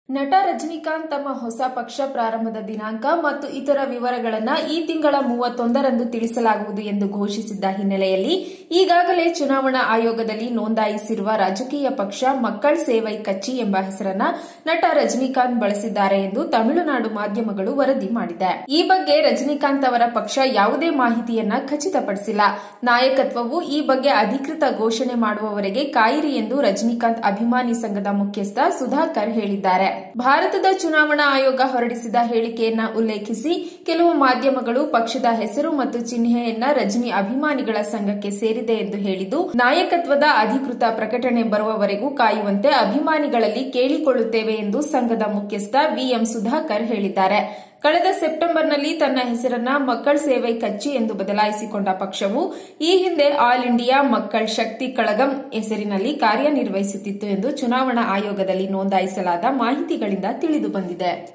ನಟ ರಜನಿಕಾಂತ್ ತಮ್ಮ ಹೊಸ ಪಕ್ಷ ಪ್ರಾರಂಭದ ದಿನಾಂಕ ಮತ್ತು ಇತರ ವಿವರಗಳನ್ನು ಈ ತಿಂಗಳ ಮೂವತ್ತೊಂದರಂದು ತಿಳಿಸಲಾಗುವುದು ಎಂದು ಘೋಷಿಸಿದ್ದ ಹಿನ್ನೆಲೆಯಲ್ಲಿ ಈಗಾಗಲೇ ಚುನಾವಣಾ ಆಯೋಗದಲ್ಲಿ ನೋಂದಾಯಿಸಿರುವ ರಾಜಕೀಯ ಪಕ್ಷ ಮಕ್ಕಳ್ ಸೇವೈ ಕಚ್ಚಿ ಎಂಬ ಹೆಸರನ್ನ ನಟ ರಜನಿಕಾಂತ್ ಬಳಸಿದ್ದಾರೆ ಎಂದು ತಮಿಳುನಾಡು ಮಾಧ್ಯಮಗಳು ವರದಿ ಮಾಡಿದೆ ಈ ಬಗ್ಗೆ ರಜನಿಕಾಂತ್ ಅವರ ಪಕ್ಷ ಯಾವುದೇ ಮಾಹಿತಿಯನ್ನ ಖಚಿತಪಡಿಸಿಲ್ಲ ನಾಯಕತ್ವವು ಈ ಬಗ್ಗೆ ಅಧಿಕೃತ ಘೋಷಣೆ ಮಾಡುವವರೆಗೆ ಕಾಯಿರಿ ಎಂದು ರಜನಿಕಾಂತ್ ಅಭಿಮಾನಿ ಸಂಘದ ಮುಖ್ಯಸ್ಥ ಸುಧಾಕರ್ ಹೇಳಿದ್ದಾರೆ ಭಾರತದ ಚುನಾವಣಾ ಆಯೋಗ ಹೊರಡಿಸಿದ ಹೇಳಿಕೆಯನ್ನ ಉಲ್ಲೇಖಿಸಿ ಕೆಲವು ಮಾಧ್ಯಮಗಳು ಪಕ್ಷದ ಹೆಸರು ಮತ್ತು ಚಿಹ್ನೆಯನ್ನ ರಜನಿ ಅಭಿಮಾನಿಗಳ ಸಂಘಕ್ಕೆ ಸೇರಿದೆ ಎಂದು ಹೇಳಿದ್ದು ನಾಯಕತ್ವದ ಅಧಿಕೃತ ಪ್ರಕಟಣೆ ಬರುವವರೆಗೂ ಕಾಯುವಂತೆ ಅಭಿಮಾನಿಗಳಲ್ಲಿ ಕೇಳಿಕೊಳ್ಳುತ್ತೇವೆ ಎಂದು ಸಂಘದ ಮುಖ್ಯಸ್ಥ ವಿಎಂ ಸುಧಾಕರ್ ಹೇಳಿದ್ದಾರೆ ಕಳೆದ ಸೆಪ್ಟೆಂಬರ್ನಲ್ಲಿ ತನ್ನ ಹೆಸರನ್ನ ಮಕ್ಕಳ್ ಸೇವೈ ಕಚ್ಚಿ ಎಂದು ಬದಲಾಯಿಸಿಕೊಂಡ ಪಕ್ಷವು ಈ ಹಿಂದೆ ಆಲ್ ಇಂಡಿಯಾ ಮಕ್ಕಳ್ ಶಕ್ತಿ ಕಳಗಂ ಹೆಸರಿನಲ್ಲಿ ಕಾರ್ಯನಿರ್ವಹಿಸುತ್ತಿತ್ತು ಎಂದು ಚುನಾವಣಾ ಆಯೋಗದಲ್ಲಿ ನೋಂದಾಯಿಸಲಾದ ಮಾಹಿತಿಗಳಿಂದ ತಿಳಿದು ಬಂದಿದೆ